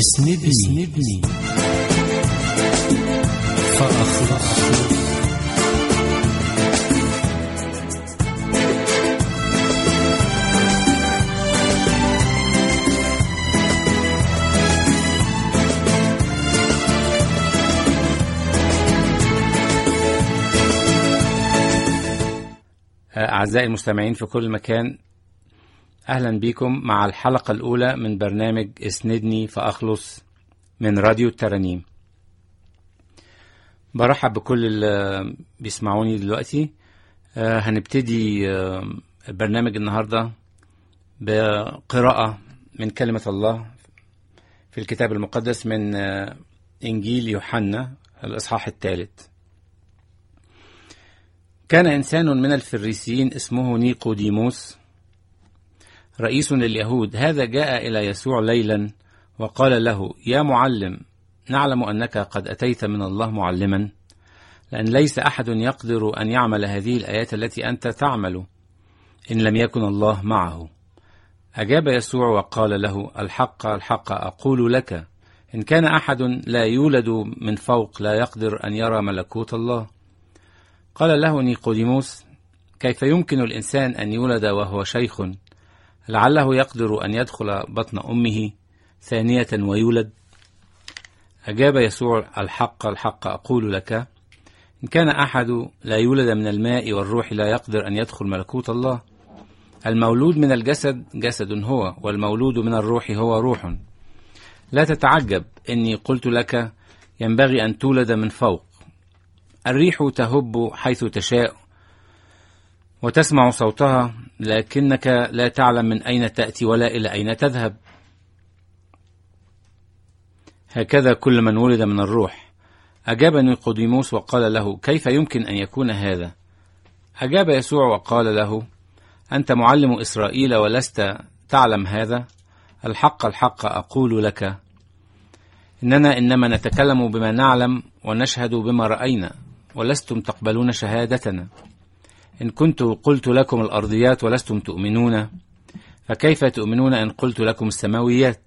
اسندني, اسندني فأخلق أعزائي المستمعين في كل مكان أهلا بكم مع الحلقة الأولى من برنامج اسندني فأخلص من راديو الترانيم برحب بكل اللي بيسمعوني دلوقتي آه هنبتدي آه البرنامج النهاردة بقراءة من كلمة الله في الكتاب المقدس من آه إنجيل يوحنا الإصحاح الثالث كان إنسان من الفريسيين اسمه نيقوديموس رئيس لليهود هذا جاء إلى يسوع ليلا وقال له يا معلم نعلم أنك قد أتيت من الله معلما لأن ليس أحد يقدر أن يعمل هذه الآيات التي أنت تعمل إن لم يكن الله معه أجاب يسوع وقال له الحق الحق أقول لك إن كان أحد لا يولد من فوق لا يقدر أن يرى ملكوت الله قال له نيقوديموس كيف يمكن الإنسان أن يولد وهو شيخ لعله يقدر أن يدخل بطن أمه ثانية ويولد أجاب يسوع الحق الحق أقول لك إن كان أحد لا يولد من الماء والروح لا يقدر أن يدخل ملكوت الله المولود من الجسد جسد هو والمولود من الروح هو روح لا تتعجب إني قلت لك ينبغي أن تولد من فوق الريح تهب حيث تشاء وتسمع صوتها لكنك لا تعلم من أين تأتي ولا إلى أين تذهب هكذا كل من ولد من الروح أجاب نيقوديموس وقال له كيف يمكن أن يكون هذا أجاب يسوع وقال له أنت معلم إسرائيل ولست تعلم هذا الحق الحق أقول لك إننا إنما نتكلم بما نعلم ونشهد بما رأينا ولستم تقبلون شهادتنا إن كنت قلت لكم الأرضيات ولستم تؤمنون فكيف تؤمنون إن قلت لكم السماويات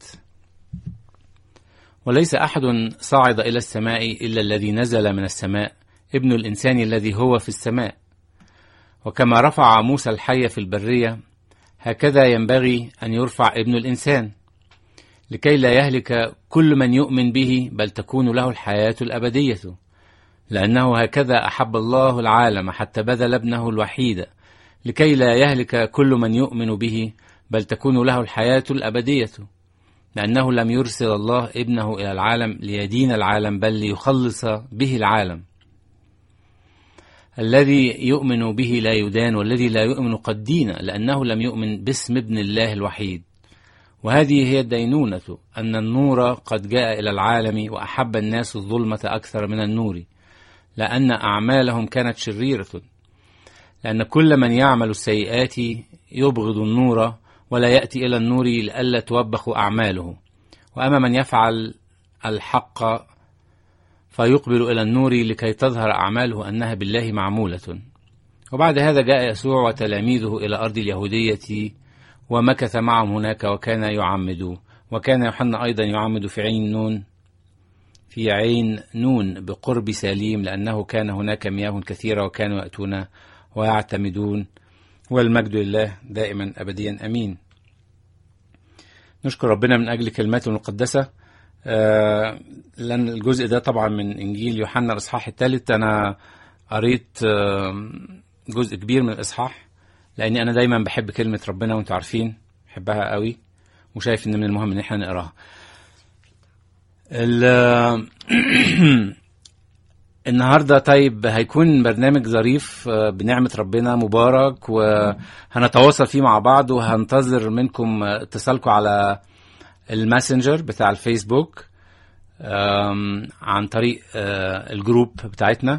وليس أحد صعد إلى السماء إلا الذي نزل من السماء ابن الإنسان الذي هو في السماء وكما رفع موسى الحي في البرية هكذا ينبغي أن يرفع ابن الإنسان لكي لا يهلك كل من يؤمن به بل تكون له الحياة الأبدية لأنه هكذا أحب الله العالم حتى بذل ابنه الوحيد لكي لا يهلك كل من يؤمن به بل تكون له الحياة الأبدية لأنه لم يرسل الله ابنه إلى العالم ليدين العالم بل ليخلص به العالم الذي يؤمن به لا يدان والذي لا يؤمن قد دين لأنه لم يؤمن باسم ابن الله الوحيد وهذه هي الدينونة أن النور قد جاء إلى العالم وأحب الناس الظلمة أكثر من النور لأن أعمالهم كانت شريرة لأن كل من يعمل السيئات يبغض النور ولا يأتي إلى النور لئلا توبخ أعماله وأما من يفعل الحق فيقبل إلى النور لكي تظهر أعماله أنها بالله معمولة وبعد هذا جاء يسوع وتلاميذه إلى أرض اليهودية ومكث معهم هناك وكان يعمد وكان يوحنا أيضا يعمد في عين نون في عين نون بقرب سليم لأنه كان هناك مياه كثيرة وكانوا يأتون ويعتمدون والمجد لله دائما أبديا أمين نشكر ربنا من أجل كلماته المقدسة آه لأن الجزء ده طبعا من إنجيل يوحنا الإصحاح الثالث أنا قريت آه جزء كبير من الإصحاح لأني أنا دايما بحب كلمة ربنا وأنتوا عارفين بحبها قوي وشايف إن من المهم إن إحنا نقراها النهارده طيب هيكون برنامج ظريف بنعمة ربنا مبارك وهنتواصل فيه مع بعض وهنتظر منكم اتصالكم على الماسنجر بتاع الفيسبوك عن طريق الجروب بتاعتنا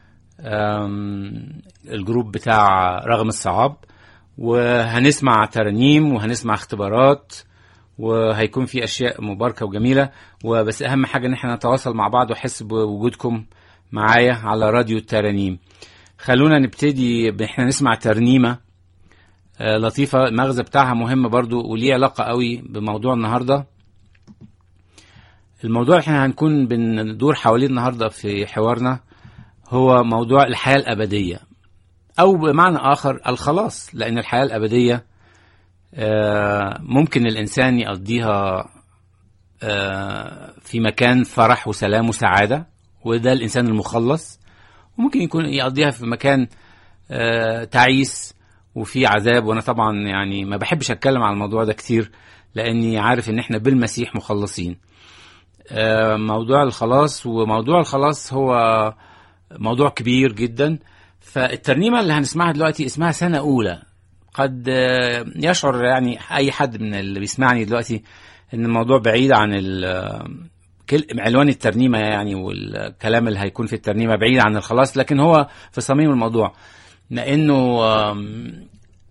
الجروب بتاع رغم الصعاب وهنسمع ترانيم وهنسمع اختبارات وهيكون في اشياء مباركه وجميله وبس اهم حاجه ان احنا نتواصل مع بعض واحس بوجودكم معايا على راديو الترانيم خلونا نبتدي احنا نسمع ترنيمه آه لطيفه المغزى بتاعها مهم برضو وليه علاقه قوي بموضوع النهارده الموضوع اللي احنا هنكون بندور حواليه النهارده في حوارنا هو موضوع الحياة الأبدية أو بمعنى آخر الخلاص لأن الحياة الأبدية آه، ممكن الإنسان يقضيها آه، في مكان فرح وسلام وسعادة وده الإنسان المخلص وممكن يكون يقضيها في مكان آه، تعيس وفي عذاب وأنا طبعا يعني ما بحبش أتكلم على الموضوع ده كتير لأني عارف إن إحنا بالمسيح مخلصين آه، موضوع الخلاص وموضوع الخلاص هو موضوع كبير جدا فالترنيمة اللي هنسمعها دلوقتي اسمها سنة أولى قد آه، يشعر يعني أي حد من اللي بيسمعني دلوقتي إن الموضوع بعيد عن ال- كل- عنوان الترنيمة يعني والكلام اللي هيكون في الترنيمة بعيد عن الخلاص لكن هو في صميم الموضوع لأنه آم،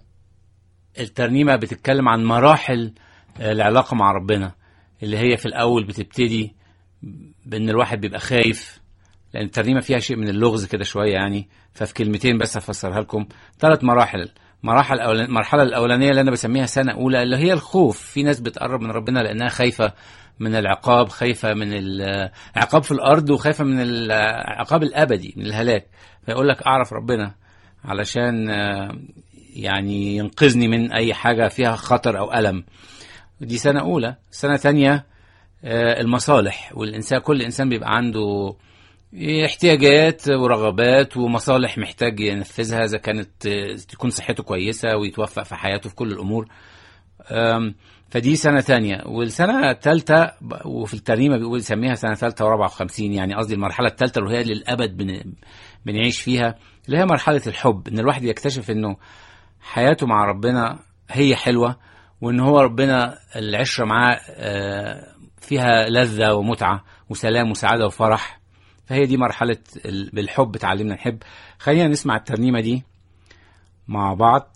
الترنيمة بتتكلم عن مراحل آه، العلاقة مع ربنا اللي هي في الأول بتبتدي بأن الواحد بيبقى خايف لأن الترنيمة فيها شيء من اللغز كده شوية يعني ففي كلمتين بس هفسرها لكم ثلاث مراحل مراحل الأولان... المرحلة الأولانية اللي أنا بسميها سنة أولى اللي هي الخوف في ناس بتقرب من ربنا لأنها خايفة من العقاب خايفة من العقاب في الأرض وخايفة من العقاب الأبدي من الهلاك فيقول لك أعرف ربنا علشان آه، يعني ينقذني من أي حاجة فيها خطر أو ألم دي سنة أولى سنة تانية آه، المصالح والإنسان كل إنسان بيبقى عنده احتياجات ورغبات ومصالح محتاج ينفذها إذا كانت آه، تكون صحته كويسة ويتوفق في حياته في كل الأمور آم، فدي سنة تانية والسنة الثالثة ب- وفي الترنيمة بيقول يسميها سنة ثالثة ورابعة وخمسين يعني قصدي المرحلة الثالثة اللي هي للأبد بن... بنعيش فيها اللي هي مرحلة الحب إن الواحد يكتشف إنه حياته مع ربنا هي حلوة وإن هو ربنا العشرة معاه آه، فيها لذة ومتعة وسلام وسعادة وفرح فهي دي مرحلة ال- بالحب تعلمنا نحب خلينا نسمع الترنيمة دي مع بعض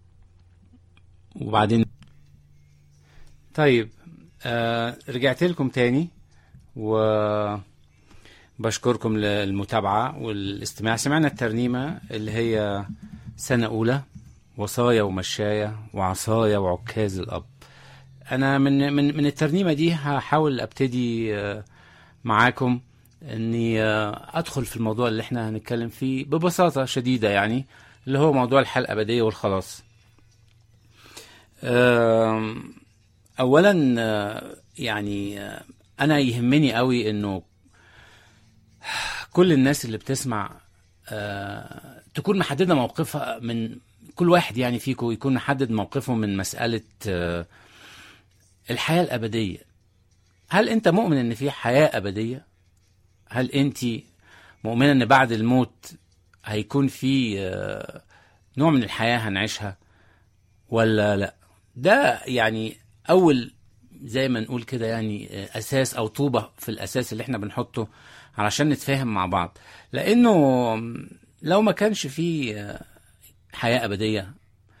وبعدين طيب آه رجعت لكم تاني و بشكركم للمتابعة والاستماع سمعنا الترنيمة اللي هي سنة أولى وصايا ومشاية وعصايا وعكاز الأب أنا من من من الترنيمة دي هحاول أبتدي آه، معاكم إني آه، أدخل في الموضوع اللي إحنا هنتكلم فيه ببساطة شديدة يعني اللي هو موضوع الحياة الأبدية والخلاص. آم، أولا آه، يعني آه، أنا يهمني قوي إنه كل الناس اللي بتسمع آه، تكون محددة موقفها من كل واحد يعني فيكم يكون محدد موقفه من مسألة آه، الحياة الأبدية هل أنت مؤمن إن في حياة أبدية؟ هل أنت مؤمنة إن بعد الموت هيكون في آه، نوع من الحياة هنعيشها ولا لا؟ ده يعني أول زي ما نقول كده يعني آه، أساس أو طوبة في الأساس اللي احنا بنحطه علشان نتفاهم مع بعض لأنه لو ما كانش في آه، حياة أبدية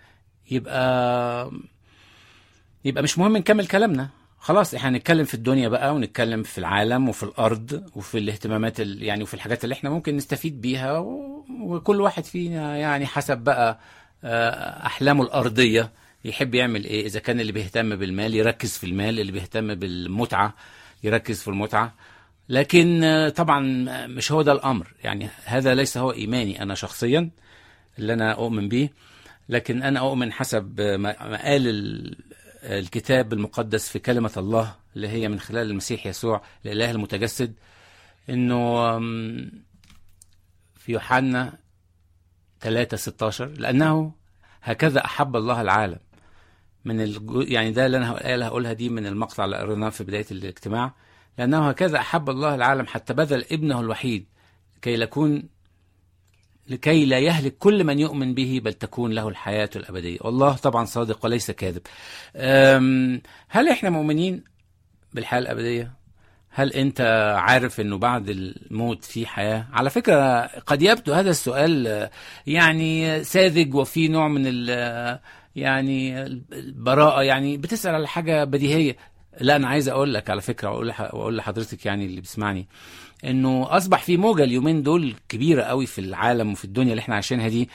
يبقى يبقى مش مهم نكمل كلامنا خلاص احنا هنتكلم في الدنيا بقى ونتكلم في العالم وفي الارض وفي الاهتمامات ال... يعني وفي الحاجات اللي احنا ممكن نستفيد بيها و... وكل واحد فينا يعني حسب بقى آه، احلامه الارضيه يحب يعمل ايه اذا كان اللي بيهتم بالمال يركز في المال اللي بيهتم بالمتعه يركز في المتعه لكن آه، طبعا مش هو ده الامر يعني هذا ليس هو ايماني انا شخصيا اللي انا اؤمن به لكن انا اؤمن حسب ما ما قال ال- الكتاب المقدس في كلمه الله اللي هي من خلال المسيح يسوع الاله المتجسد انه أم، في يوحنا 3 16 لانه هكذا احب الله العالم من الجو يعني ده اللي انا هقولها هقولها دي من المقطع اللي قريناه في بدايه الاجتماع لانه هكذا احب الله العالم حتى بذل ابنه الوحيد كي يكون لكي لا يهلك كل من يؤمن به بل تكون له الحياة الأبدية والله طبعا صادق وليس كاذب أم، هل احنا مؤمنين بالحياة الأبدية هل انت عارف انه بعد الموت في حياة على فكرة قد يبدو هذا السؤال آه، يعني ساذج وفي نوع من ال يعني البراءة يعني بتسأل على حاجة بديهية لا انا عايز اقول لك على فكرة واقول لح- واقول لحضرتك يعني اللي بيسمعني انه اصبح في موجة اليومين دول كبيرة قوي في العالم وفي الدنيا اللي احنا عايشينها دي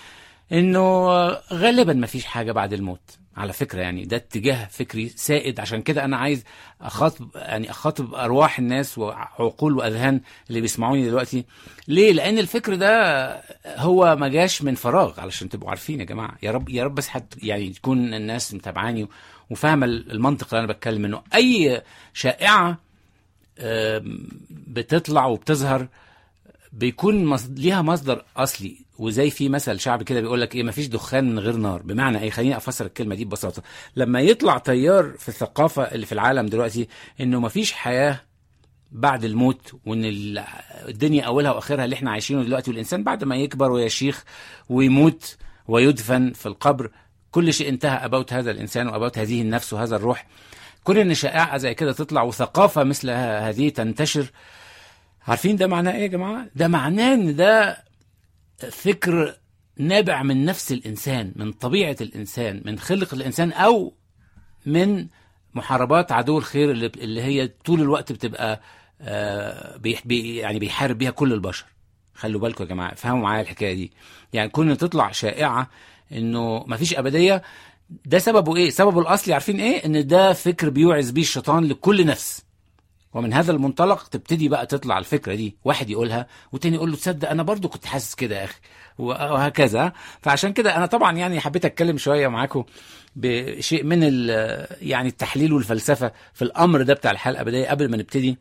انه غالبا ما فيش حاجه بعد الموت على فكره يعني ده اتجاه فكري سائد عشان كده انا عايز اخاطب يعني اخاطب ارواح الناس وعقول واذهان اللي بيسمعوني دلوقتي ليه لان الفكر ده هو ما جاش من فراغ علشان تبقوا عارفين يا جماعه يا رب يا رب بس حد يعني تكون الناس متابعاني وفاهمه المنطق اللي انا بتكلم منه اي شائعه آم، بتطلع وبتظهر بيكون مص- ليها مصدر اصلي وزي في مثل شعبي كده بيقول لك ايه مفيش دخان من غير نار بمعنى ايه خليني افسر الكلمه دي ببساطه لما يطلع تيار في الثقافه اللي في العالم دلوقتي انه مفيش حياه بعد الموت وان ال- الدنيا اولها واخرها اللي احنا عايشينه دلوقتي والانسان بعد ما يكبر ويشيخ ويموت ويدفن في القبر كل شيء انتهى ابوت هذا الانسان وابوت هذه النفس وهذا الروح كل ان شائعه زي كده تطلع وثقافه مثل ه- هذه تنتشر عارفين ده معناه ايه يا جماعه ده معناه ان ده فكر نابع من نفس الانسان من طبيعه الانسان من خلق الانسان او من محاربات عدو الخير اللي, اللي هي طول الوقت بتبقى آه، بيح- بي يعني بيحارب بيها كل البشر خلوا بالكم يا جماعه فهموا معايا الحكايه دي يعني كون تطلع شائعه انه مفيش ابديه ده سببه ايه سببه الاصلي عارفين ايه ان ده فكر بيوعظ بيه الشيطان لكل نفس ومن هذا المنطلق تبتدي بقى تطلع الفكره دي واحد يقولها والتاني يقول له تصدق انا برضو كنت حاسس كده يا اخي وهكذا فعشان كده انا طبعا يعني حبيت اتكلم شويه معاكم بشيء من ال- يعني التحليل والفلسفه في الامر ده بتاع الحياه الابديه قبل ما نبتدي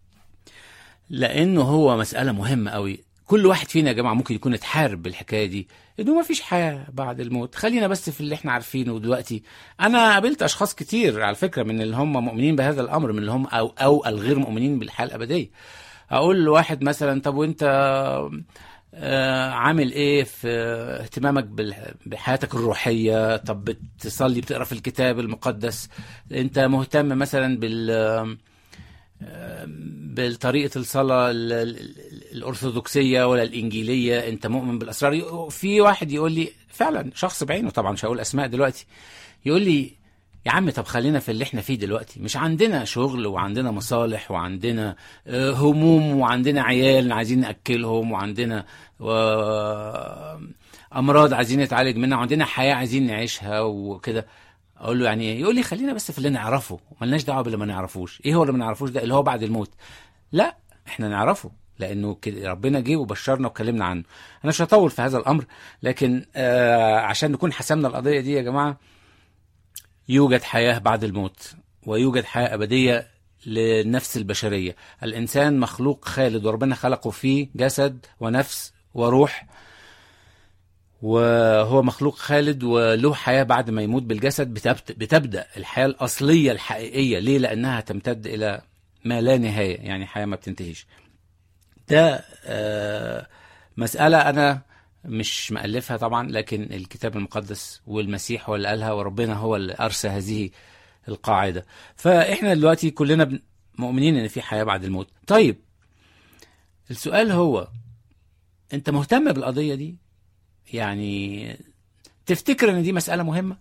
لانه هو مساله مهمه قوي كل واحد فينا يا جماعه ممكن يكون اتحارب بالحكايه دي انه ما فيش حياه بعد الموت خلينا بس في اللي احنا عارفينه دلوقتي انا قابلت اشخاص كتير على فكره من اللي هم مؤمنين بهذا الامر من اللي هم او او الغير مؤمنين بالحياه الابديه اقول لواحد مثلا طب وانت آه، عامل ايه في اهتمامك بال- بحياتك الروحيه طب بتصلي بتقرا في الكتاب المقدس انت مهتم مثلا بال بطريقه الصلاه ال- ال- الارثوذكسيه ولا الانجيليه انت مؤمن بالاسرار في واحد يقول لي فعلا شخص بعينه طبعا مش هقول اسماء دلوقتي يقول لي يا عم طب خلينا في اللي احنا فيه دلوقتي مش عندنا شغل وعندنا مصالح وعندنا آه، هموم وعندنا عيال عايزين ناكلهم وعندنا آه، امراض عايزين نتعالج منها وعندنا حياه عايزين نعيشها وكده اقول له يعني ايه يقول لي خلينا بس في اللي نعرفه ملناش دعوه باللي ما نعرفوش ايه هو اللي ما نعرفوش ده اللي هو بعد الموت لا احنا نعرفه لانه كده ربنا جه وبشرنا وكلمنا عنه انا مش هطول في هذا الامر لكن آه عشان نكون حسمنا القضيه دي يا جماعه يوجد حياه بعد الموت ويوجد حياه ابديه للنفس البشريه الانسان مخلوق خالد وربنا خلقه فيه جسد ونفس وروح وهو مخلوق خالد وله حياة بعد ما يموت بالجسد بتبت- بتبدأ الحياة الأصلية الحقيقية ليه لأنها تمتد إلى ما لا نهاية يعني حياة ما بتنتهيش ده آه، مسألة أنا مش مألفها طبعا لكن الكتاب المقدس والمسيح هو اللي قالها وربنا هو اللي أرسى هذه القاعدة فإحنا دلوقتي كلنا بن- مؤمنين إن في حياة بعد الموت طيب السؤال هو أنت مهتم بالقضية دي يعني تفتكر ان دي مسألة مهمة؟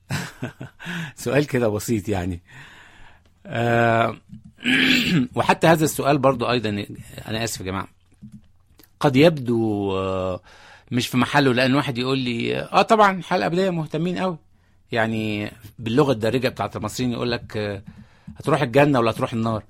سؤال كده بسيط يعني آه وحتى هذا السؤال برضو ايضا انا اسف يا جماعة قد يبدو آه مش في محله لان واحد يقول لي اه طبعا الحلقة الابدية مهتمين قوي يعني باللغة الدارجة بتاعت المصريين يقول لك آه هتروح الجنة ولا هتروح النار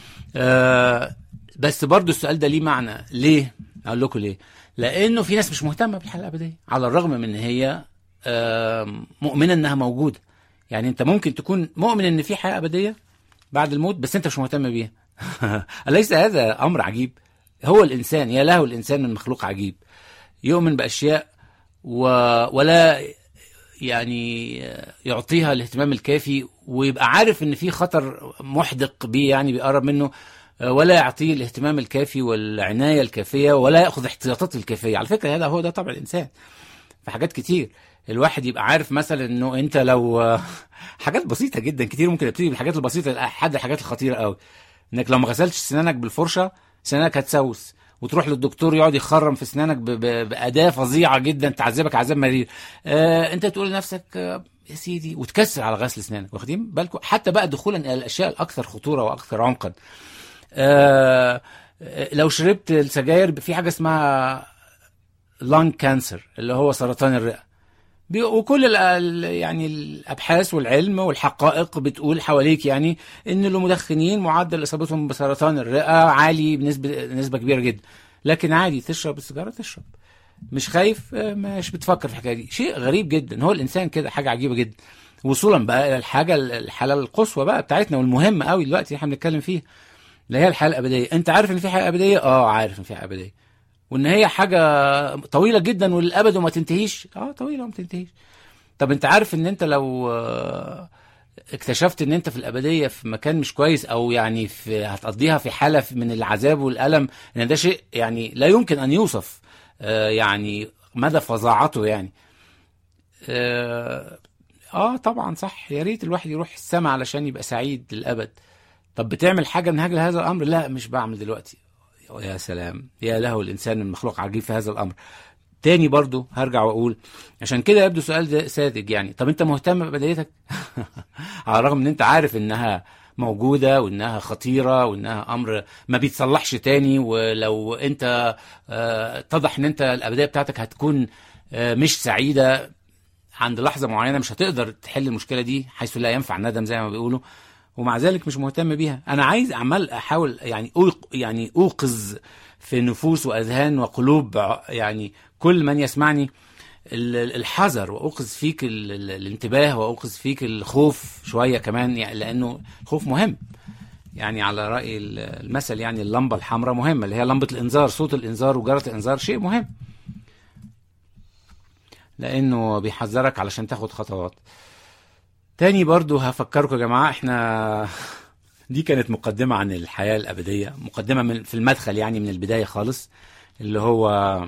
آه بس برضو السؤال ده ليه معنى ليه اقول لكم ليه لانه في ناس مش مهتمه بالحياه الابديه على الرغم من ان هي آه، مؤمنه انها موجوده يعني انت ممكن تكون مؤمن ان في حياه ابديه بعد الموت بس انت مش مهتم بيها اليس هذا امر عجيب هو الانسان يا له الانسان من مخلوق عجيب يؤمن باشياء و... ولا يعني يعطيها الاهتمام الكافي ويبقى عارف ان في خطر محدق بيه يعني بيقرب منه ولا يعطيه الاهتمام الكافي والعنايه الكافيه ولا ياخذ احتياطات الكافيه على فكره هذا هو ده طبع الانسان في حاجات كتير الواحد يبقى عارف مثلا انه انت لو حاجات بسيطه جدا كتير ممكن ابتدي بالحاجات البسيطه لحد الحاجات الخطيره قوي انك لو ما غسلتش سنانك بالفرشه سنانك هتسوس وتروح للدكتور يقعد يخرم في سنانك ب- ب- باداه فظيعه جدا تعذبك عذاب مرير آه انت تقول لنفسك آه يا سيدي وتكسر على غسل اسنانك واخدين بالكم حتى بقى دخولا الى الاشياء الاكثر خطوره واكثر عمقا آه لو شربت السجاير في حاجه اسمها لانج كانسر اللي هو سرطان الرئه بي- وكل ال- ال- يعني الابحاث والعلم والحقائق بتقول حواليك يعني ان المدخنين معدل اصابتهم بسرطان الرئه عالي بنسبه نسبه كبيره جدا لكن عادي تشرب السيجاره تشرب مش خايف آه، مش بتفكر في الحكايه دي شيء غريب جدا هو الانسان كده حاجه عجيبه جدا وصولا بقى الى الحاجه الحاله القصوى بقى بتاعتنا والمهمه قوي دلوقتي احنا بنتكلم فيها اللي هي الحياه الابديه انت عارف ان في حياه ابديه اه عارف ان في حياه ابديه وان هي حاجه طويله جدا وللابد وما تنتهيش اه طويله وما تنتهيش طب انت عارف ان انت لو آه، اكتشفت ان انت في الابديه في مكان مش كويس او يعني في هتقضيها في حاله من العذاب والالم ان ده شيء يعني لا يمكن ان يوصف آه، يعني مدى فظاعته يعني اه آه، طبعا صح يا ريت الواحد يروح السماء علشان يبقى سعيد للابد طب بتعمل حاجه من اجل هذا الامر لا مش بعمل دلوقتي يا سلام يا له الانسان المخلوق عجيب في هذا الامر تاني برضو هرجع واقول عشان كده يبدو سؤال ده ساذج يعني طب انت مهتم ببدايتك على الرغم ان انت عارف انها موجوده وانها خطيره وانها امر ما بيتصلحش تاني ولو انت آه، اتضح ان انت الابديه بتاعتك هتكون آه، مش سعيده عند لحظه معينه مش هتقدر تحل المشكله دي حيث لا ينفع الندم زي ما بيقولوا ومع ذلك مش مهتم بيها انا عايز عمال احاول يعني أوق يعني اوقظ في نفوس واذهان وقلوب ع- يعني كل من يسمعني ال- ال- الحذر واوقظ فيك ال- ال- الانتباه واوقظ فيك الخوف شويه كمان يعني لانه الخوف مهم يعني على راي ال- المثل يعني اللمبه الحمراء مهمه اللي هي لمبه الانذار صوت الانذار وجرس الانذار شيء مهم لانه بيحذرك علشان تاخد خطوات تاني برضو هفكركم يا جماعه احنا دي كانت مقدمه عن الحياه الابديه مقدمه من في المدخل يعني من البدايه خالص اللي هو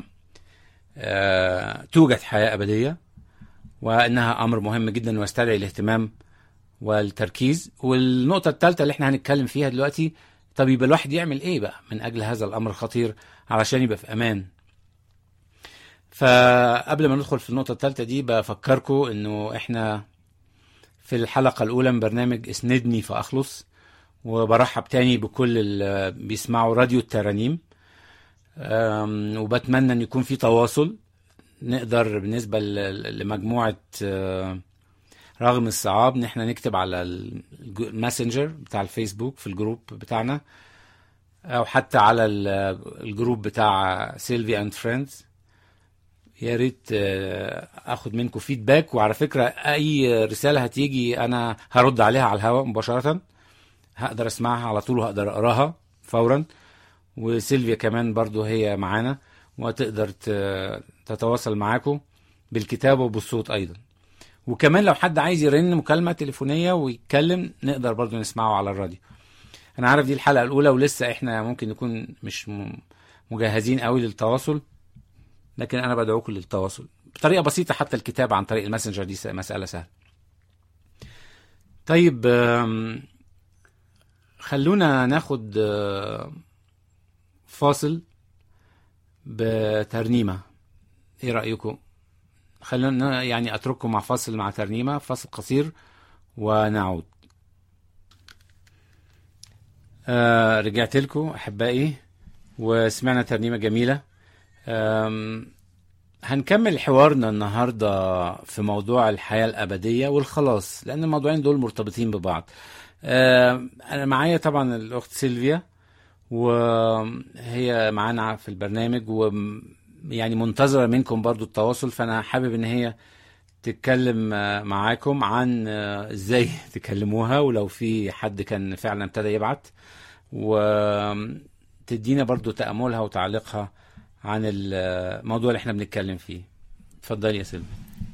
آه توجد حياه ابديه وانها امر مهم جدا ويستدعي الاهتمام والتركيز والنقطه الثالثه اللي احنا هنتكلم فيها دلوقتي طب يبقى الواحد يعمل ايه بقى من اجل هذا الامر الخطير علشان يبقى في امان فقبل ما ندخل في النقطه الثالثه دي بفكركم انه احنا في الحلقه الاولى من برنامج اسندني فاخلص وبرحب تاني بكل اللي بيسمعوا راديو الترانيم أم، وبتمنى ان يكون في تواصل نقدر بالنسبه ل- لمجموعه آه، رغم الصعاب ان احنا نكتب على الج- الماسنجر بتاع الفيسبوك في الجروب بتاعنا او حتى على ال- الجروب بتاع سيلفي اند فريندز يا ريت آه، اخد منكم فيدباك وعلى فكره اي رساله هتيجي انا هرد عليها على الهواء مباشره هقدر اسمعها على طول وهقدر اقراها فورا وسيلفيا كمان برضو هي معانا وتقدر ت- تتواصل معاكم بالكتابة وبالصوت أيضا وكمان لو حد عايز يرن مكالمة تليفونية ويتكلم نقدر برضو نسمعه على الراديو أنا عارف دي الحلقة الأولى ولسه إحنا ممكن نكون مش م- مجهزين قوي للتواصل لكن أنا بدعوكم للتواصل بطريقة بسيطة حتى الكتابة عن طريق الماسنجر دي س- مسألة سهلة طيب آم، خلونا ناخد آه، فاصل بترنيمة ايه رأيكم خلونا يعني اترككم مع فاصل مع ترنيمة فاصل قصير ونعود آه رجعت لكم احبائي وسمعنا ترنيمة جميلة آم، هنكمل حوارنا النهاردة في موضوع الحياة الأبدية والخلاص لأن الموضوعين دول مرتبطين ببعض آم، أنا معايا طبعا الأخت سيلفيا وهي معانا في البرنامج و يعني منتظرة منكم برضو التواصل فأنا حابب إن هي تتكلم آه، معاكم عن آه، ازاي تكلموها ولو في حد كان فعلا ابتدى يبعت وتدينا برضو تأملها وتعليقها عن الموضوع اللي احنا بنتكلم فيه اتفضلي يا سيلفي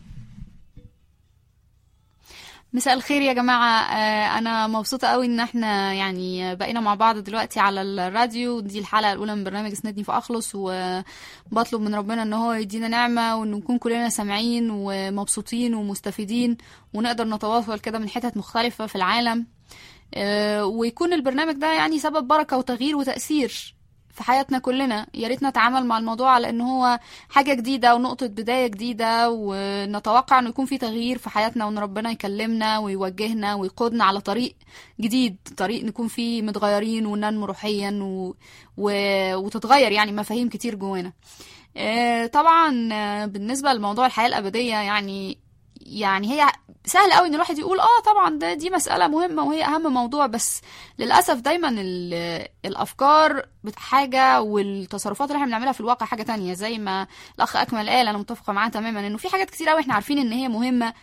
مساء الخير يا جماعة آه، أنا مبسوطة قوي إن احنا يعني بقينا مع بعض دلوقتي على الراديو دي الحلقة الأولى من برنامج اسندني فأخلص وبطلب من ربنا إن هو يدينا نعمة وإن نكون كلنا سامعين ومبسوطين ومستفيدين ونقدر نتواصل كده من حتت مختلفة في العالم آه، ويكون البرنامج ده يعني سبب بركة وتغيير وتأثير في حياتنا كلنا يا ريت نتعامل مع الموضوع على ان هو حاجة جديدة ونقطة بداية جديدة ونتوقع انه يكون في تغيير في حياتنا وان ربنا يكلمنا ويوجهنا ويقودنا على طريق جديد طريق نكون فيه متغيرين وننمو روحيا و... و... وتتغير يعني مفاهيم كتير جوانا آه، طبعا آه، بالنسبه لموضوع الحياه الابديه يعني يعني هي سهل قوي ان الواحد يقول اه طبعا ده دي مساله مهمه وهي اهم موضوع بس للاسف دايما ال- الافكار بت- حاجه والتصرفات اللي احنا بنعملها في الواقع حاجه تانية زي ما الاخ اكمل قال انا متفقه معاه تماما انه في حاجات كتير قوي احنا عارفين ان هي مهمه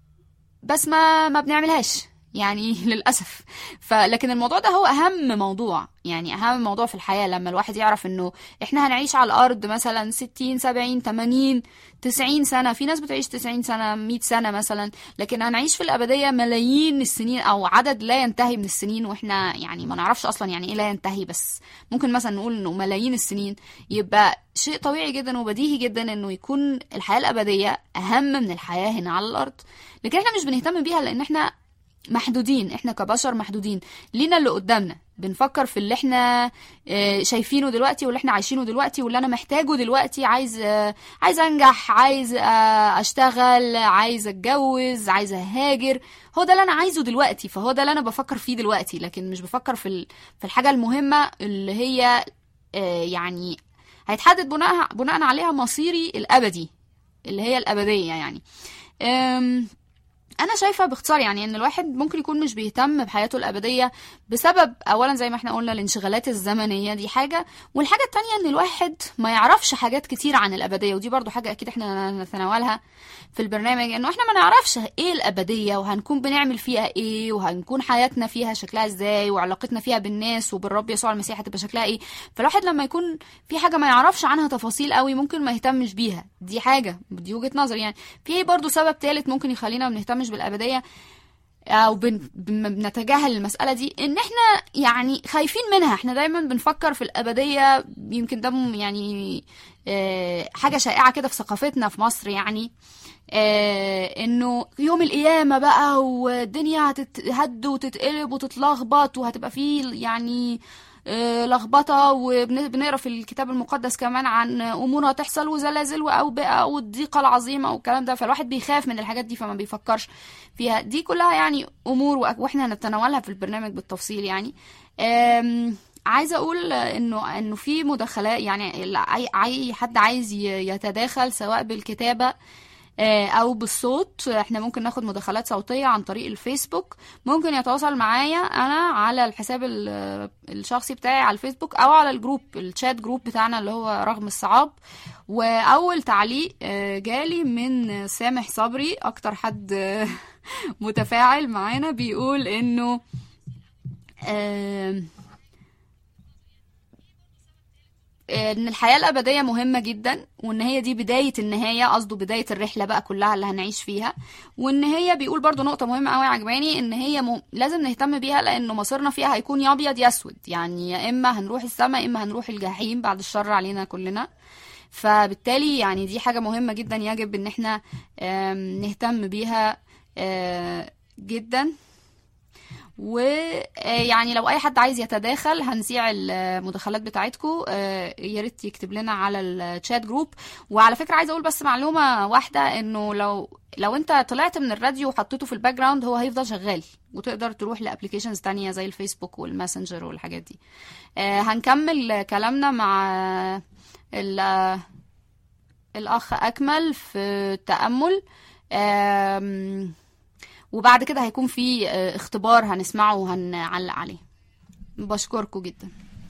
بس ما ما بنعملهاش يعني للاسف فلكن الموضوع ده هو اهم موضوع يعني اهم موضوع في الحياه لما الواحد يعرف انه احنا هنعيش على الارض مثلا 60 70 80 90 سنه في ناس بتعيش 90 سنه 100 سنه مثلا لكن هنعيش في الابديه ملايين السنين او عدد لا ينتهي من السنين واحنا يعني ما نعرفش اصلا يعني ايه لا ينتهي بس ممكن مثلا نقول انه ملايين السنين يبقى شيء طبيعي جدا وبديهي جدا انه يكون الحياه الابديه اهم من الحياه هنا على الارض لكن احنا مش بنهتم بيها لان احنا محدودين احنا كبشر محدودين لينا اللي قدامنا بنفكر في اللي احنا آه، شايفينه دلوقتي واللي احنا عايشينه دلوقتي واللي انا محتاجه دلوقتي عايز آه، عايز انجح عايز آه، اشتغل عايز اتجوز عايز اهاجر هو ده اللي انا عايزه دلوقتي فهو ده اللي انا بفكر فيه دلوقتي لكن مش بفكر في ال- في الحاجة المهمة اللي هي آه، يعني هيتحدد بناء بناء عليها مصيري الابدي اللي هي الابدية يعني أم انا شايفه باختصار يعني ان الواحد ممكن يكون مش بيهتم بحياته الابديه بسبب اولا زي ما احنا قلنا الانشغالات الزمنيه دي حاجه والحاجه التانية ان الواحد ما يعرفش حاجات كتير عن الابديه ودي برضو حاجه اكيد احنا نتناولها في البرنامج انه احنا ما نعرفش ايه الابديه وهنكون بنعمل فيها ايه وهنكون حياتنا فيها شكلها ازاي وعلاقتنا فيها بالناس وبالرب يسوع المسيح هتبقى شكلها ايه فالواحد لما يكون في حاجه ما يعرفش عنها تفاصيل قوي ممكن ما يهتمش بيها دي حاجه دي وجهه نظر يعني في برضو سبب ثالث ممكن يخلينا ما نهتمش بالابديه او بن... بن... بنتجاهل المساله دي ان احنا يعني خايفين منها احنا دايما بنفكر في الابديه يمكن ده م- يعني آه، حاجه شائعه كده في ثقافتنا في مصر يعني آه، انه يوم القيامه بقى والدنيا هتتهد وتتقلب وتتلخبط وهتبقى فيه يعني آه، لخبطه وبنقرا في الكتاب المقدس كمان عن امور هتحصل وزلازل واوبئه والضيقه العظيمه والكلام ده فالواحد بيخاف من الحاجات دي فما بيفكرش فيها دي كلها يعني امور وأ- واحنا هنتناولها في البرنامج بالتفصيل يعني آم، عايزه اقول انه انه في مداخلات يعني ال- اي اي حد عايز ي- يتداخل سواء بالكتابه آه، او بالصوت احنا ممكن ناخد مداخلات صوتيه عن طريق الفيسبوك ممكن يتواصل معايا انا على الحساب ال- الشخصي بتاعي على الفيسبوك او على الجروب الشات جروب بتاعنا اللي هو رغم الصعاب واول تعليق آه، جالي من سامح صبري اكتر حد آه، متفاعل معانا بيقول انه آم، ان الحياة الأبدية مهمة جدا وان هي دي بداية النهاية قصده بداية الرحلة بقى كلها اللي هنعيش فيها وان هي بيقول برضو نقطة مهمة قوي عجباني ان هي م... لازم نهتم بيها لانه مصيرنا فيها هيكون يا ابيض يا اسود يعني يا اما هنروح السماء يا اما هنروح الجحيم بعد الشر علينا كلنا فبالتالي يعني دي حاجة مهمة جدا يجب ان احنا آم، نهتم بيها آه، جدا ويعني لو اي حد عايز يتداخل هنذيع المداخلات بتاعتكم يا ريت يكتب لنا على الشات جروب وعلى فكره عايزه اقول بس معلومه واحده انه لو لو انت طلعت من الراديو وحطيته في الباك جراوند هو هيفضل شغال وتقدر تروح لابلكيشنز تانية زي الفيسبوك والماسنجر والحاجات دي آه، هنكمل كلامنا مع ال- الاخ اكمل في التامل آم، وبعد كده هيكون في آه، اختبار هنسمعه وهنعلق عليه بشكركم جدا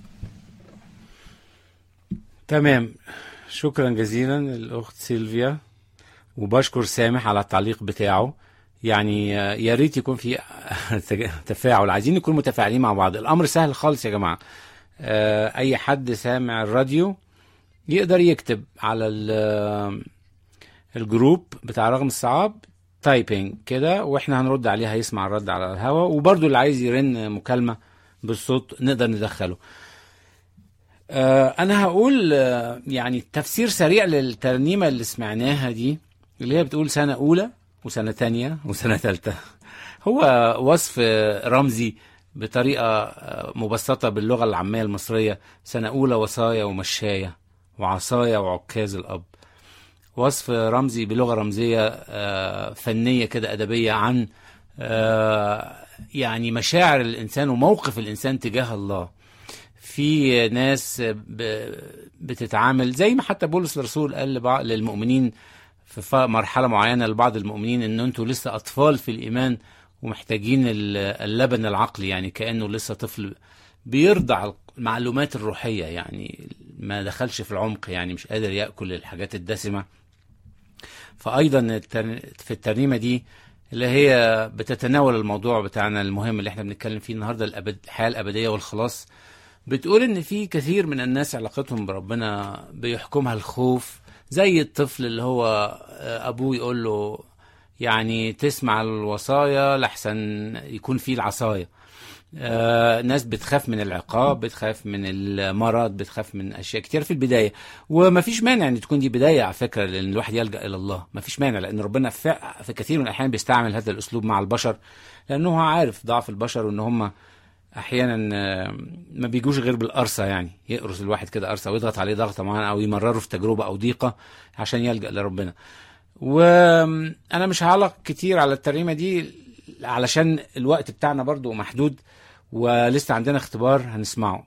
تمام شكرا جزيلا الاخت سيلفيا وبشكر سامح على التعليق بتاعه يعني آه، يا ريت يكون في تفاعل عايزين نكون متفاعلين مع بعض الامر سهل خالص يا جماعه آه، اي حد سامع الراديو يقدر يكتب على ال- الجروب بتاع رغم الصعاب تايبنج كده واحنا هنرد عليه هيسمع الرد على الهوا وبرضو اللي عايز يرن مكالمة بالصوت نقدر ندخله آه انا هقول آه يعني تفسير سريع للترنيمة اللي سمعناها دي اللي هي بتقول سنة اولى وسنة تانية وسنة تالتة هو وصف آه، رمزي بطريقة آه، مبسطة باللغة العامية المصرية سنة أولى وصايا ومشاية وعصايا وعكاز الأب وصف رمزي بلغة رمزية آه، فنية كده أدبية عن آه، يعني مشاعر الإنسان وموقف الإنسان تجاه الله في ناس ب- بتتعامل زي ما حتى بولس الرسول قال لبع- للمؤمنين في ف- مرحله معينه لبعض المؤمنين ان انتوا لسه اطفال في الايمان ومحتاجين ال- اللبن العقلي يعني كانه لسه طفل بيرضع المعلومات الروحيه يعني ما دخلش في العمق يعني مش قادر ياكل الحاجات الدسمه فايضا التر- في الترنيمه دي اللي هي بتتناول الموضوع بتاعنا المهم اللي احنا بنتكلم فيه النهارده الأبد الحياه الابديه والخلاص بتقول ان في كثير من الناس علاقتهم بربنا بيحكمها الخوف زي الطفل اللي هو آه، ابوه يقول له يعني تسمع الوصايا لحسن يكون فيه العصايه آه، ناس بتخاف من العقاب بتخاف من المرض بتخاف من اشياء كتير في البدايه ومفيش مانع ان تكون دي بدايه على فكره لان الواحد يلجا الى الله مفيش مانع لان ربنا في في كثير من الاحيان بيستعمل هذا الاسلوب مع البشر لانه هو عارف ضعف البشر وان هم احيانا آه، ما بيجوش غير بالقرصه يعني يقرص الواحد كده قرصه ويضغط عليه ضغطه معينه او يمرره في تجربه او ضيقه عشان يلجا لربنا وانا مش هعلق كتير على الترنيمه دي علشان الوقت بتاعنا برضو محدود ولسه عندنا اختبار هنسمعه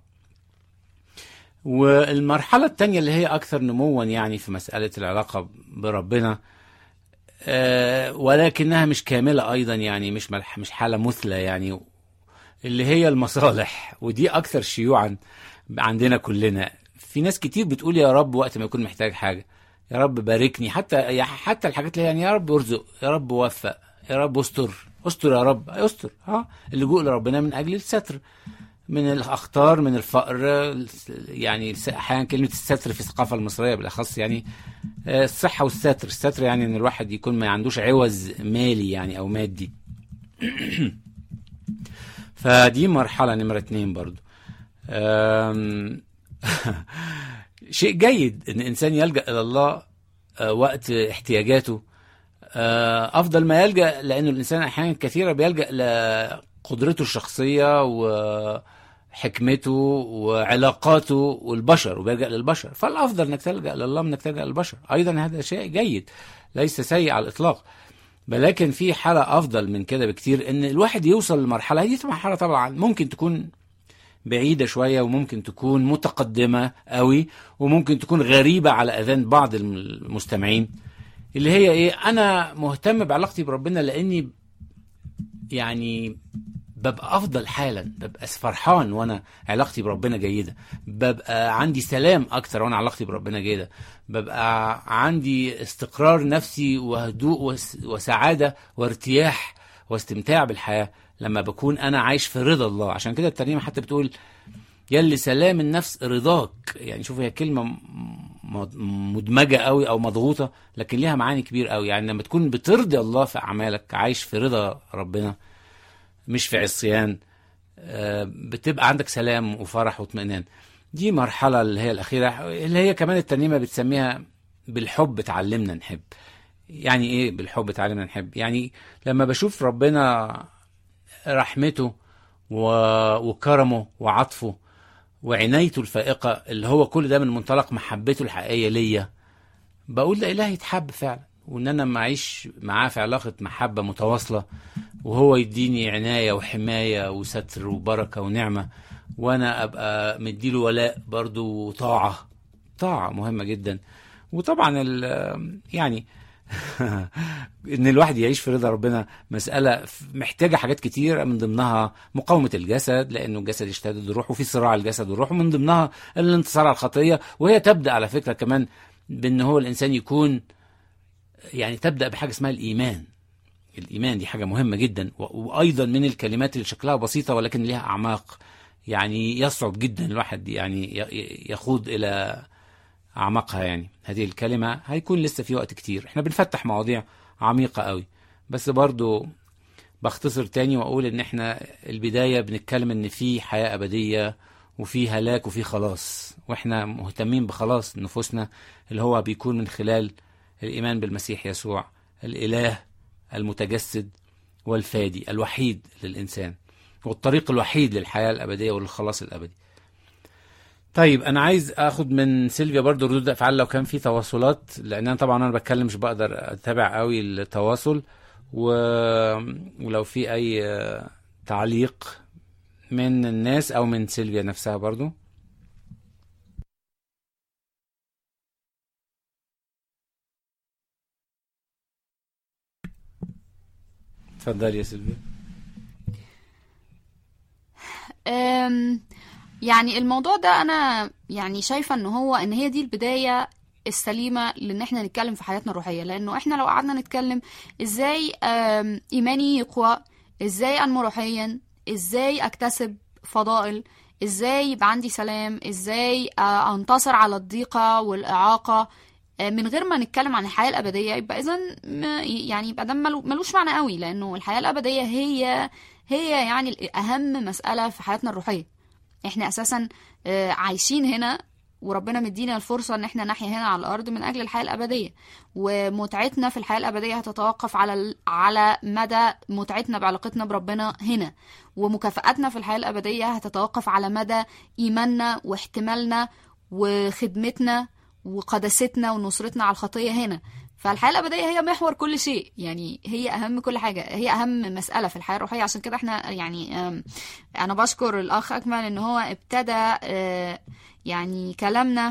والمرحلة التانية اللي هي أكثر نموا يعني في مسألة العلاقة بربنا آه، ولكنها مش كاملة أيضا يعني مش ملح مش حالة مثلى يعني اللي هي المصالح ودي أكثر شيوعا عندنا كلنا في ناس كتير بتقول يا رب وقت ما يكون محتاج حاجة يا رب باركني حتى حتى الحاجات اللي يعني يا رب ارزق يا رب وفق يا رب استر استر يا رب استر ها اللجوء لربنا من اجل الستر من الاخطار من الفقر يعني احيانا كلمه الستر في الثقافه المصريه بالاخص يعني آه، الصحه والستر الستر يعني ان الواحد يكون ما عندوش عوز مالي يعني او مادي فدي مرحله نمره اتنين برضو آم، شيء جيد ان انسان يلجا الى الله آه، وقت احتياجاته آه، افضل ما يلجا لانه الانسان احيانا كثيره بيلجا لقدرته الشخصيه وحكمته وعلاقاته والبشر وبيلجا للبشر فالافضل انك تلجا لله من انك تلجا للبشر ايضا هذا شيء جيد ليس سيء على الاطلاق ولكن في حاله افضل من كده بكتير ان الواحد يوصل لمرحله دي مرحله طبعا ممكن تكون بعيدة شوية وممكن تكون متقدمة قوي وممكن تكون غريبة على أذان بعض المستمعين اللي هي إيه أنا مهتم بعلاقتي بربنا لأني يعني ببقى أفضل حالا ببقى فرحان وأنا علاقتي بربنا جيدة ببقى عندي سلام أكتر وأنا علاقتي بربنا جيدة ببقى عندي استقرار نفسي وهدوء وس- وسعادة وارتياح واستمتاع بالحياة لما بكون أنا عايش في رضا الله عشان كده الترنيمة حتى بتقول يلي سلام النفس رضاك يعني شوف هي كلمة م- م- مدمجة قوي أو مضغوطة لكن ليها معاني كبير قوي يعني لما تكون بترضي الله في أعمالك عايش في رضا ربنا مش في عصيان آه، بتبقى عندك سلام وفرح واطمئنان دي مرحلة اللي هي الأخيرة اللي هي كمان الترنيمة بتسميها بالحب تعلمنا نحب يعني ايه بالحب تعلمنا نحب يعني لما بشوف ربنا رحمته و- وكرمه وعطفه وعنايته الفائقة اللي هو كل ده من منطلق محبته الحقيقية ليا بقول لا إله يتحب فعلا وإن أنا معيش معاه في علاقة محبة متواصلة وهو يديني عناية وحماية وستر وبركة ونعمة وأنا أبقى مديله ولاء برضو وطاعة طاعة مهمة جدا وطبعا ال- يعني ان الواحد يعيش في رضا ربنا مساله محتاجه حاجات كتير من ضمنها مقاومه الجسد لانه الجسد يشتد الروح وفي صراع الجسد والروح ومن ضمنها الانتصار على الخطيه وهي تبدا على فكره كمان بان هو الانسان يكون يعني تبدا بحاجه اسمها الايمان الايمان دي حاجه مهمه جدا و- وايضا من الكلمات اللي شكلها بسيطه ولكن لها اعماق يعني يصعب جدا الواحد يعني ي- ي- يخوض الى اعماقها يعني هذه الكلمه هيكون لسه في وقت كتير احنا بنفتح مواضيع عميقه قوي بس برضو بختصر تاني واقول ان احنا البدايه بنتكلم ان في حياه ابديه وفي هلاك وفي خلاص واحنا مهتمين بخلاص نفوسنا اللي هو بيكون من خلال الايمان بالمسيح يسوع الاله المتجسد والفادي الوحيد للانسان والطريق الوحيد للحياه الابديه وللخلاص الابدي طيب انا عايز اخد من سيلفيا برضو ردود افعال لو كان في تواصلات لان انا طبعا انا بتكلم مش بقدر اتابع قوي التواصل و... ولو في اي آه، تعليق من الناس او من سيلفيا نفسها برضو اتفضلي يا سيلفيا أم، يعني الموضوع ده انا يعني شايفه ان هو ان هي دي البدايه السليمه لان احنا نتكلم في حياتنا الروحيه لانه احنا لو قعدنا نتكلم ازاي أم، ايماني يقوى ازاي انمو روحيا ازاي اكتسب فضائل ازاي يبقى عندي سلام ازاي آه، انتصر على الضيقه والاعاقه آه، من غير ما نتكلم عن الحياه الابديه يبقى اذا يعني يبقى ده ملو- ملوش معنى قوي لانه الحياه الابديه هي هي يعني اهم مساله في حياتنا الروحيه احنا اساسا آه، عايشين هنا وربنا مدينا الفرصه ان احنا نحيا هنا على الارض من اجل الحياه الابديه ومتعتنا في الحياه الابديه هتتوقف على ال- على مدى متعتنا بعلاقتنا بربنا هنا ومكافاتنا في الحياه الابديه هتتوقف على مدى ايماننا واحتمالنا وخدمتنا وقداستنا ونصرتنا على الخطيه هنا فالحياه الابديه هي محور كل شيء يعني هي اهم كل حاجه هي اهم مساله في الحياه الروحيه عشان كده احنا يعني آم، انا بشكر الاخ اكمل ان هو ابتدى آه، يعني كلامنا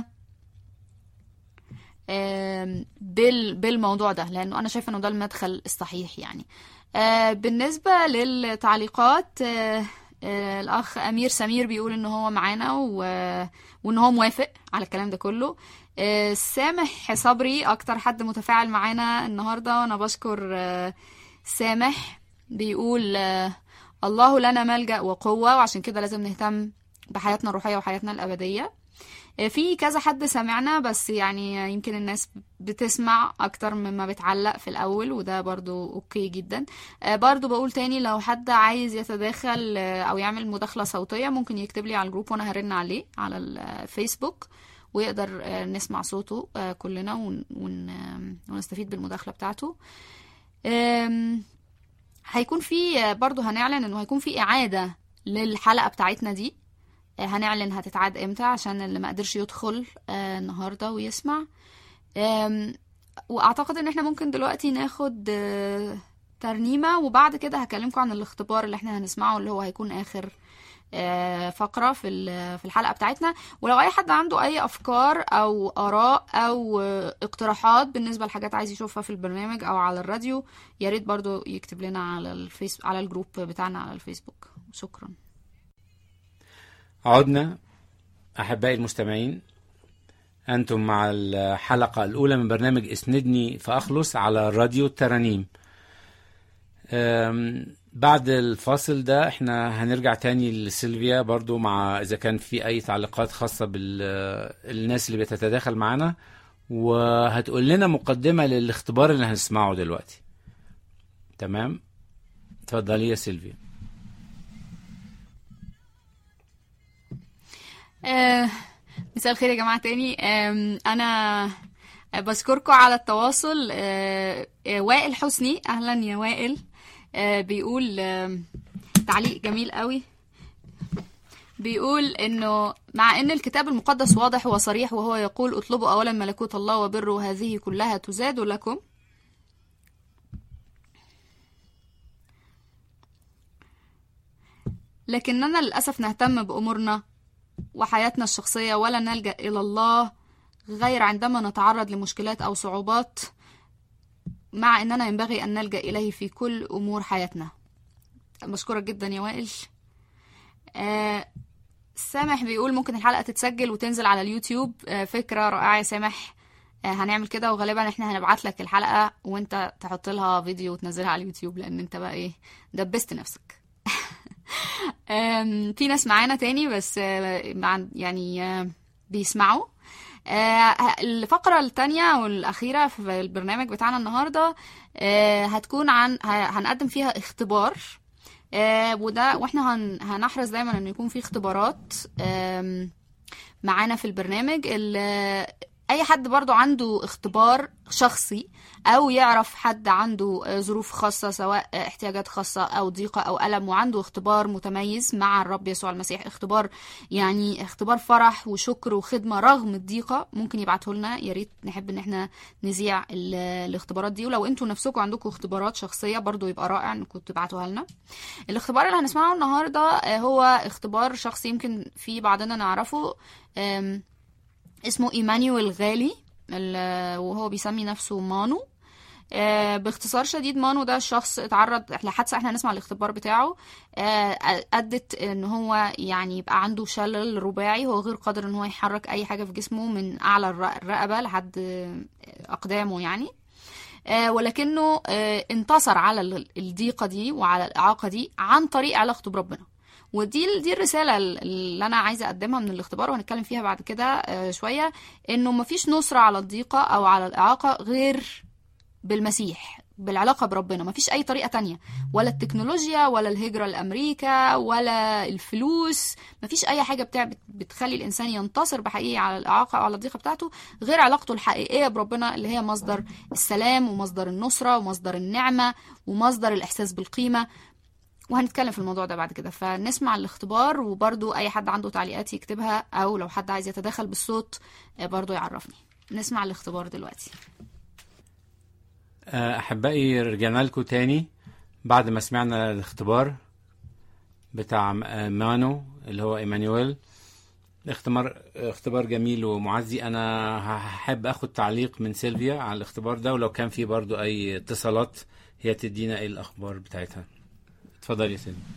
آم، بال بالموضوع ده لانه انا شايفه انه ده المدخل الصحيح يعني آه، بالنسبه للتعليقات آه، آه، الاخ امير سمير بيقول ان هو معانا و- وان هو موافق على الكلام ده كله آه، سامح صبري اكتر حد متفاعل معانا النهارده وانا بشكر آه، سامح بيقول آه، الله لنا ملجأ وقوة وعشان كده لازم نهتم بحياتنا الروحية وحياتنا الأبدية آه، في كذا حد سمعنا بس يعني يمكن الناس بتسمع اكتر مما بتعلق في الاول وده برضو اوكي جدا آه، برضو بقول تاني لو حد عايز يتداخل آه، او يعمل مداخلة صوتية ممكن يكتب لي على الجروب وانا هرن عليه على الفيسبوك ويقدر آه، نسمع صوته آه، كلنا ون- ون- آم، ونستفيد بالمداخلة بتاعته آم، هيكون في آه، برضو هنعلن انه هيكون في اعادة للحلقة بتاعتنا دي آه، هنعلن هتتعاد امتى عشان اللي ما قدرش يدخل آه، النهارده ويسمع آم، واعتقد ان احنا ممكن دلوقتي ناخد آه، ترنيمة وبعد كده هكلمكم عن الاختبار اللي احنا هنسمعه اللي هو هيكون اخر آه، فقرة في ال- في الحلقة بتاعتنا ولو اي حد عنده اي افكار او اراء او آه، اقتراحات بالنسبة لحاجات عايز يشوفها في البرنامج او على الراديو يا ريت برضو يكتب لنا على الفيس على الجروب بتاعنا على الفيسبوك شكرا عدنا أحبائي المستمعين أنتم مع الحلقة الأولى من برنامج اسندني فأخلص على راديو الترانيم أم، بعد الفاصل ده احنا هنرجع تاني لسيلفيا برضو مع إذا كان في أي تعليقات خاصة بالناس اللي بتتداخل معنا وهتقول لنا مقدمة للاختبار اللي هنسمعه دلوقتي تمام اتفضلي يا سيلفيا آه، مساء الخير يا جماعة تاني آم، أنا بشكركم على التواصل آه، آه، وائل حسني أهلا يا وائل آه، بيقول آم، تعليق جميل قوي بيقول انه مع ان الكتاب المقدس واضح وصريح وهو يقول اطلبوا اولا ملكوت الله وبره هذه كلها تزاد لكم لكننا للاسف نهتم بامورنا وحياتنا الشخصية ولا نلجأ إلى الله غير عندما نتعرض لمشكلات أو صعوبات مع أننا ينبغي أن نلجأ إليه في كل أمور حياتنا مشكورة جدا يا وائل آه سامح بيقول ممكن الحلقة تتسجل وتنزل على اليوتيوب آه فكرة رائعة يا سامح آه هنعمل كده وغالبا احنا هنبعت لك الحلقة وانت تحط لها فيديو وتنزلها على اليوتيوب لان انت بقى ايه دبست نفسك آم، في ناس معانا تاني بس آه، مع- يعني آه، بيسمعوا آه، الفقرة التانية والأخيرة في البرنامج بتاعنا النهاردة آه، هتكون عن ه- هنقدم فيها اختبار آه، وده واحنا هن- هنحرص دايما ان يكون في اختبارات آم، معانا في البرنامج ال- اي حد برضو عنده اختبار شخصي او يعرف حد عنده آه، ظروف خاصة سواء آه، احتياجات خاصة او ضيقة او ألم وعنده اختبار متميز مع الرب يسوع المسيح اختبار يعني اختبار فرح وشكر وخدمة رغم الضيقة ممكن يبعته لنا يا ريت نحب ان احنا نذيع ال- الاختبارات دي ولو انتوا نفسكم عندكم اختبارات شخصية برضو يبقى رائع انكم تبعتوها لنا الاختبار اللي هنسمعه النهاردة آه، هو اختبار شخصي يمكن في بعضنا نعرفه آم، اسمه ايمانويل غالي ال- وهو بيسمي نفسه مانو آه، باختصار شديد مانو ده الشخص اتعرض لحادثه احنا هنسمع الاختبار بتاعه آه، ادت ان هو يعني يبقى عنده شلل رباعي هو غير قادر ان هو يحرك اي حاجه في جسمه من اعلى الر- الرقبه لحد آه، اقدامه يعني آه، ولكنه آه، انتصر على ال- الضيقه دي وعلى الاعاقه دي عن طريق علاقته بربنا ودي دي الرساله اللي انا عايزه اقدمها من الاختبار وهنتكلم فيها بعد كده آه، شويه انه مفيش نصره على الضيقه او على الاعاقه غير بالمسيح بالعلاقة بربنا مفيش أي طريقة تانية ولا التكنولوجيا ولا الهجرة لأمريكا ولا الفلوس مفيش أي حاجة بتاع بت- بتخلي الإنسان ينتصر بحقيقي على الإعاقة أو على الضيقة بتاعته غير علاقته الحقيقية بربنا اللي هي مصدر السلام ومصدر النصرة ومصدر النعمة ومصدر الإحساس بالقيمة وهنتكلم في الموضوع ده بعد كده فنسمع الاختبار وبرضو أي حد عنده تعليقات يكتبها أو لو حد عايز يتدخل بالصوت آه، برضو يعرفني نسمع الاختبار دلوقتي آه، أحبائي رجعنا لكم تاني بعد ما سمعنا الاختبار بتاع آه، مانو اللي هو إيمانويل اختبار اختبار جميل ومعزي أنا هحب أخد تعليق من سيلفيا على الاختبار ده ولو كان في برضو أي اتصالات هي تدينا إيه الأخبار بتاعتها اتفضل يا سيلفيا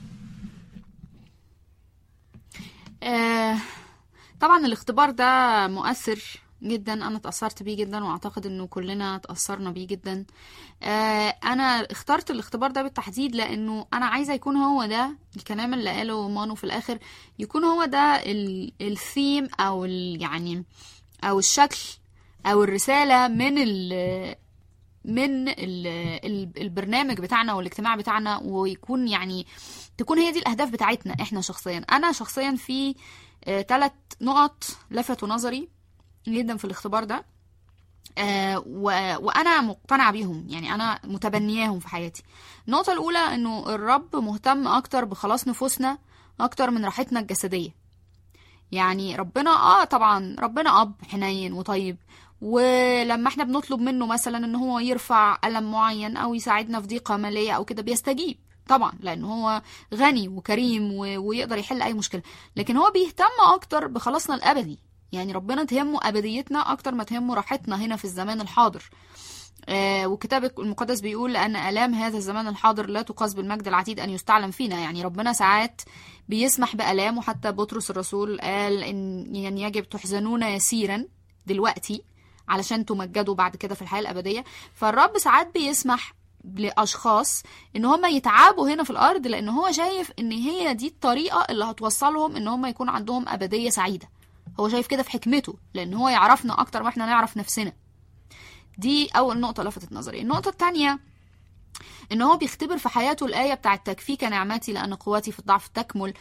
آه، طبعا الاختبار ده مؤثر جدا انا اتأثرت بيه جدا واعتقد انه كلنا اتأثرنا بيه جدا آه، انا اخترت الاختبار ده بالتحديد لانه انا عايزه يكون هو ده الكلام اللي قاله مانو في الاخر يكون هو ده ال- الثيم او ال- يعني او الشكل او الرساله من ال من ال ال البرنامج بتاعنا والاجتماع بتاعنا ويكون يعني تكون هي دي الاهداف بتاعتنا احنا شخصيا انا شخصيا في ثلاث نقط لفتوا نظري جدا في الاختبار ده آه و- وانا مقتنعه بيهم يعني انا متبنياهم في حياتي النقطه الاولى انه الرب مهتم اكتر بخلاص نفوسنا اكتر من راحتنا الجسديه يعني ربنا اه طبعا ربنا اب حنين وطيب ولما احنا بنطلب منه مثلا ان هو يرفع ألم معين او يساعدنا في ضيقة مالية او كده بيستجيب طبعا لان هو غني وكريم و... ويقدر يحل اي مشكلة لكن هو بيهتم اكتر بخلاصنا الابدي يعني ربنا تهمه ابديتنا اكتر ما تهمه راحتنا هنا في الزمان الحاضر آه والكتاب المقدس بيقول لأن آلام هذا الزمان الحاضر لا تقاس بالمجد العتيد أن يستعلم فينا يعني ربنا ساعات بيسمح بآلام وحتى بطرس الرسول قال إن يعني يجب تحزنون يسيرا دلوقتي علشان تمجدوا بعد كده في الحياة الأبدية فالرب ساعات بيسمح لأشخاص إن هم يتعبوا هنا في الأرض لأن هو شايف إن هي دي الطريقة اللي هتوصلهم إن هم يكون عندهم أبدية سعيدة هو شايف كده في حكمته لأن هو يعرفنا أكتر ما إحنا نعرف نفسنا دي أول نقطة لفتت نظري النقطة التانية إن هو بيختبر في حياته الآية بتاعت تكفيك نعمتي لأن قوتي في الضعف تكمل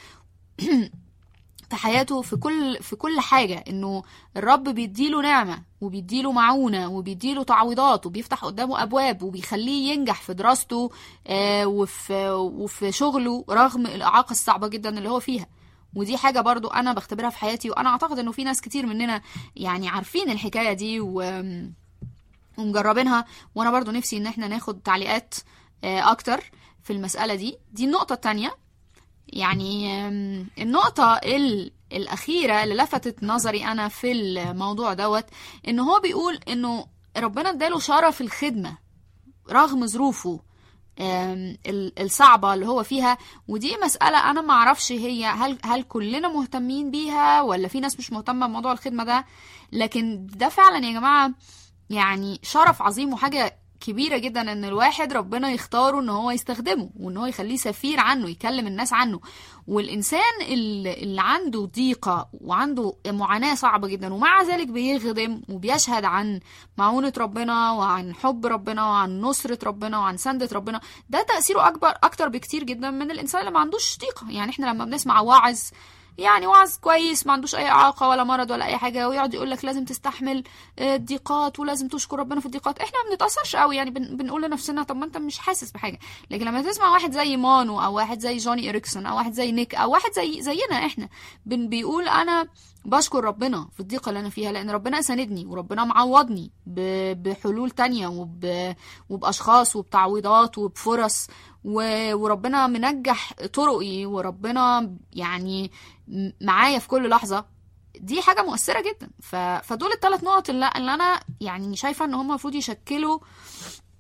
في حياته في كل في كل حاجة إنه الرب بيديله نعمة وبيديله معونة وبيديله تعويضات وبيفتح قدامه أبواب وبيخليه ينجح في دراسته آه وفي وفي شغله رغم الإعاقة الصعبة جدا اللي هو فيها ودي حاجة برضو أنا بختبرها في حياتي وأنا أعتقد إنه في ناس كتير مننا يعني عارفين الحكاية دي و ومجربينها وانا برضو نفسي ان احنا ناخد تعليقات آه، اكتر في المسألة دي دي النقطة التانية يعني آم، النقطة ال- الأخيرة اللي لفتت نظري أنا في الموضوع دوت إن هو بيقول إنه ربنا اداله شرف الخدمة رغم ظروفه آم، ال- الصعبة اللي هو فيها ودي مسألة أنا ما أعرفش هي هل هل كلنا مهتمين بيها ولا في ناس مش مهتمة بموضوع الخدمة ده لكن ده فعلا يا جماعة يعني شرف عظيم وحاجة كبيرة جدا ان الواحد ربنا يختاره ان هو يستخدمه وان هو يخليه سفير عنه يكلم الناس عنه والانسان اللي اللي عنده ضيقة وعنده معاناة صعبة جدا ومع ذلك بيخدم وبيشهد عن معونة ربنا وعن حب ربنا وعن نصرة ربنا وعن سندة ربنا ده تأثيره اكبر اكتر بكتير جدا من الانسان اللي ما عندوش ضيقة يعني احنا لما بنسمع واعظ يعني وعظ كويس ما عندوش اي اعاقه ولا مرض ولا اي حاجه ويقعد يقول لك لازم تستحمل آه، الضيقات ولازم تشكر ربنا في الضيقات احنا ما بنتاثرش قوي يعني بن بنقول لنفسنا طب ما انت مش حاسس بحاجه لكن لما تسمع واحد زي مانو او واحد زي جوني اريكسون او واحد زي نيك او واحد زي زينا احنا بن بيقول انا بشكر ربنا في الضيقه اللي انا فيها لان ربنا ساندني وربنا معوضني ب- بحلول تانية وب وباشخاص وبتعويضات وبفرص و- وربنا منجح طرقي وربنا يعني م- معايا في كل لحظه دي حاجه مؤثره جدا ف... فدول الثلاث نقط اللي... اللي انا يعني شايفه ان هم المفروض يشكلوا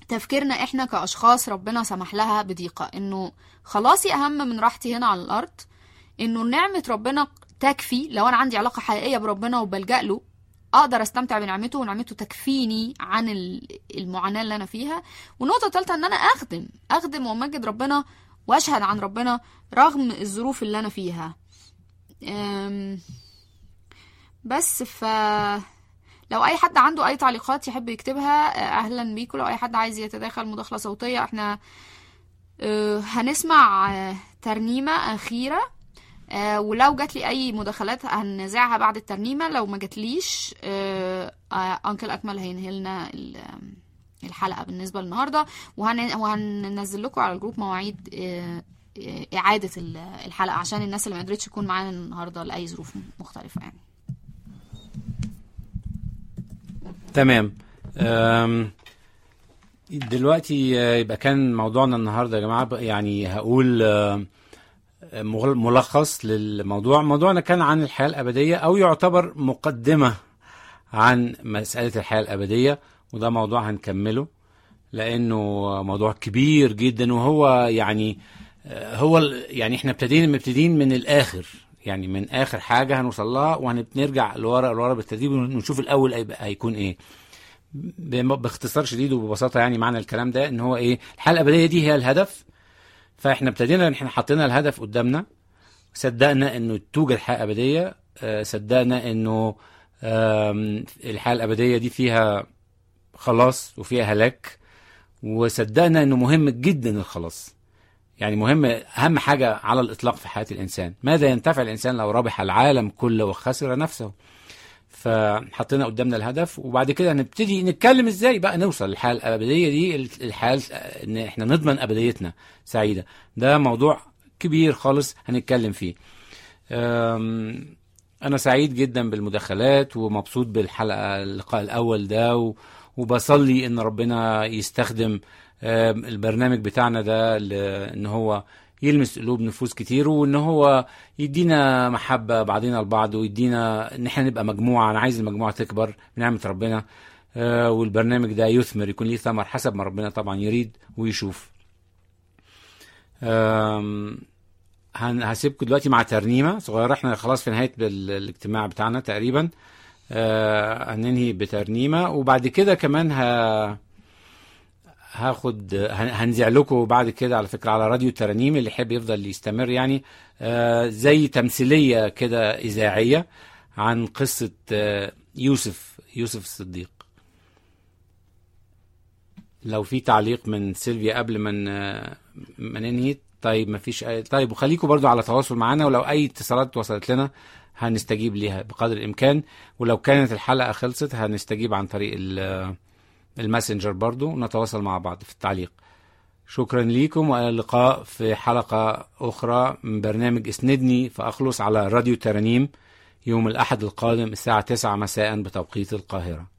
تفكيرنا احنا كاشخاص ربنا سمح لها بضيقه انه خلاصي اهم من راحتي هنا على الارض انه نعمه ربنا تكفي لو انا عندي علاقه حقيقيه بربنا وبلجأ له اقدر استمتع بنعمته ونعمته تكفيني عن ال- المعاناه اللي انا فيها والنقطه الثالثه ان انا اخدم اخدم وامجد ربنا واشهد عن ربنا رغم الظروف اللي انا فيها أم، بس ف لو اي حد عنده اي تعليقات يحب يكتبها آه، اهلا بيكم لو اي حد عايز يتداخل مداخله صوتيه احنا آه، هنسمع آه، ترنيمه اخيره آه، ولو جات لي اي مداخلات هنذاعها بعد الترنيمه لو ما جاتليش آه، آه، انكل اكمل هينهي لنا ال- الحلقه بالنسبه للنهارده وهن... وهننزل لكم على الجروب مواعيد آه، آه، اعاده ال- الحلقه عشان الناس اللي ما قدرتش تكون معانا النهارده لاي ظروف مختلفه يعني تمام أم، دلوقتي آه، يبقى كان موضوعنا النهارده يا جماعه بقى يعني هقول آه، مغل- ملخص للموضوع موضوعنا كان عن الحياه الابديه او يعتبر مقدمه عن مساله الحياه الابديه وده موضوع هنكمله لانه موضوع كبير جدا وهو يعني آه، هو ال- يعني احنا ابتدينا مبتدين من الاخر يعني من اخر حاجه هنوصل لها وهنرجع لورا لورا بالترتيب ونشوف الاول هيبقى- هيكون ايه بم- باختصار شديد وببساطه يعني معنى الكلام ده ان هو ايه الحياه الابديه دي هي الهدف فاحنا ابتدينا ان احنا حطينا الهدف قدامنا صدقنا انه توجد حياه ابديه آه، صدقنا انه آم، الحياه الابديه دي فيها خلاص وفيها هلاك وصدقنا انه مهم جدا الخلاص يعني مهم اهم حاجه على الاطلاق في حياه الانسان ماذا ينتفع الانسان لو ربح العالم كله وخسر نفسه فحطينا قدامنا الهدف وبعد كده هنبتدي نتكلم ازاي بقى نوصل للحياه الابديه دي الحياه ان احنا نضمن ابديتنا سعيده ده موضوع كبير خالص هنتكلم فيه أم، انا سعيد جدا بالمداخلات ومبسوط بالحلقه اللقاء الاول ده و- وبصلي ان ربنا يستخدم أم، البرنامج بتاعنا ده ل- ان هو يلمس قلوب نفوس كتير وان هو يدينا محبه بعضنا البعض ويدينا ان احنا نبقى مجموعه انا عايز المجموعه تكبر بنعمه ربنا آه، والبرنامج ده يثمر يكون ليه ثمر حسب ما ربنا طبعا يريد ويشوف آم، هن- هسيبكم دلوقتي مع ترنيمه صغيره احنا خلاص في نهايه ال- الاجتماع بتاعنا تقريبا آه، هننهي بترنيمه وبعد كده كمان ه... هاخد هن- هنذيع لكم بعد كده على فكره على راديو الترانيم اللي يحب يفضل يستمر يعني آه، زي تمثيليه كده اذاعيه عن قصه آه، يوسف يوسف الصديق لو في تعليق من سيلفيا قبل ما ن- ما ننهي طيب ما فيش أي... طيب وخليكم برضو على تواصل معنا ولو اي اتصالات وصلت لنا هنستجيب ليها بقدر الامكان ولو كانت الحلقه خلصت هنستجيب عن طريق ال- الماسنجر برضو ونتواصل مع بعض في التعليق شكرا ليكم والى اللقاء في حلقه اخرى من برنامج اسندني فاخلص على راديو ترانيم يوم الاحد القادم الساعه 9 مساء بتوقيت القاهره